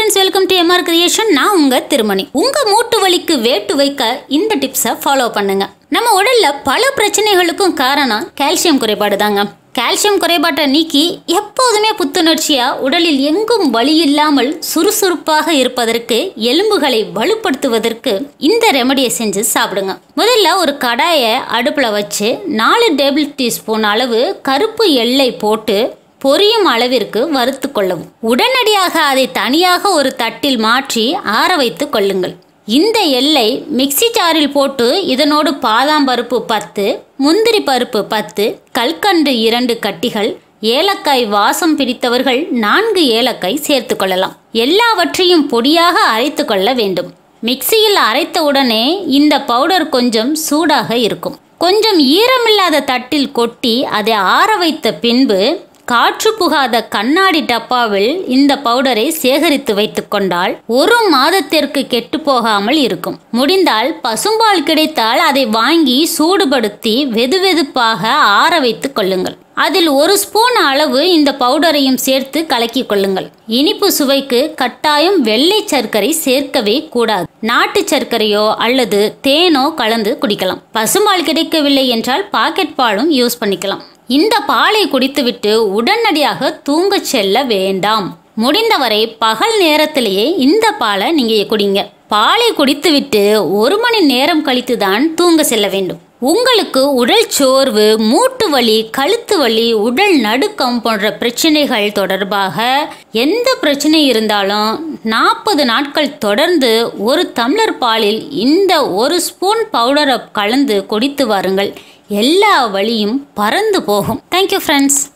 friends welcome to MR creation நான் உங்க திருமணி உங்க மூட்டு வலிக்கு வேட்டு வைக்க இந்த டிப்ஸை ஃபாலோ பண்ணுங்க நம்ம உடல்ல பல பிரச்சனைகளுக்கும் காரணம் கால்சியம் குறைபாடு தாங்க கால்சியம் குறைபாட்டை நீக்கி எப்போதுமே புத்துணர்ச்சியா உடலில் எங்கும் வலி இல்லாமல் சுறுசுறுப்பாக இருப்பதற்கு எலும்புகளை வலுப்படுத்துவதற்கு இந்த ரெமடியை செஞ்சு சாப்பிடுங்க முதல்ல ஒரு கடாயை அடுப்புல வச்சு நாலு டேபிள் டீஸ்பூன் அளவு கருப்பு எள்ளை போட்டு பொரியும் அளவிற்கு வறுத்து கொள்ளவும் உடனடியாக அதை தனியாக ஒரு தட்டில் மாற்றி ஆற வைத்து கொள்ளுங்கள் இந்த எல்லை மிக்ஸி ஜாரில் போட்டு இதனோடு பாதாம் பருப்பு பத்து முந்திரி பருப்பு பத்து கல்கண்டு இரண்டு கட்டிகள் ஏலக்காய் வாசம் பிடித்தவர்கள் நான்கு ஏலக்காய் சேர்த்து கொள்ளலாம் எல்லாவற்றையும் பொடியாக அரைத்து கொள்ள வேண்டும் மிக்சியில் அரைத்த உடனே இந்த பவுடர் கொஞ்சம் சூடாக இருக்கும் கொஞ்சம் ஈரமில்லாத தட்டில் கொட்டி அதை ஆற வைத்த பின்பு காற்று புகாத கண்ணாடி டப்பாவில் இந்த பவுடரை சேகரித்து வைத்துக் கொண்டால் ஒரு மாதத்திற்கு கெட்டு போகாமல் இருக்கும் முடிந்தால் பசும்பால் கிடைத்தால் அதை வாங்கி சூடுபடுத்தி வெதுவெதுப்பாக ஆற வைத்துக் கொள்ளுங்கள் அதில் ஒரு ஸ்பூன் அளவு இந்த பவுடரையும் சேர்த்து கலக்கி கொள்ளுங்கள் இனிப்பு சுவைக்கு கட்டாயம் வெள்ளை சர்க்கரை சேர்க்கவே கூடாது நாட்டு சர்க்கரையோ அல்லது தேனோ கலந்து குடிக்கலாம் பசும்பால் கிடைக்கவில்லை என்றால் பாக்கெட் பாலும் யூஸ் பண்ணிக்கலாம் இந்த பாலை குடித்துவிட்டு உடனடியாக தூங்கச் செல்ல வேண்டாம் முடிந்தவரை பகல் நேரத்திலேயே இந்த பாலை நீங்க குடிங்க பாலை குடித்துவிட்டு ஒரு மணி நேரம் கழித்து தான் தூங்க செல்ல வேண்டும் உங்களுக்கு உடல் சோர்வு மூட்டு வலி கழுத்து வலி உடல் நடுக்கம் போன்ற பிரச்சனைகள் தொடர்பாக எந்த பிரச்சனை இருந்தாலும் நாற்பது நாட்கள் தொடர்ந்து ஒரு டம்ளர் பாலில் இந்த ஒரு ஸ்பூன் பவுடரை கலந்து குடித்து வாருங்கள் எல்லா வழியும் பறந்து போகும் தேங்க்யூ ஃப்ரெண்ட்ஸ்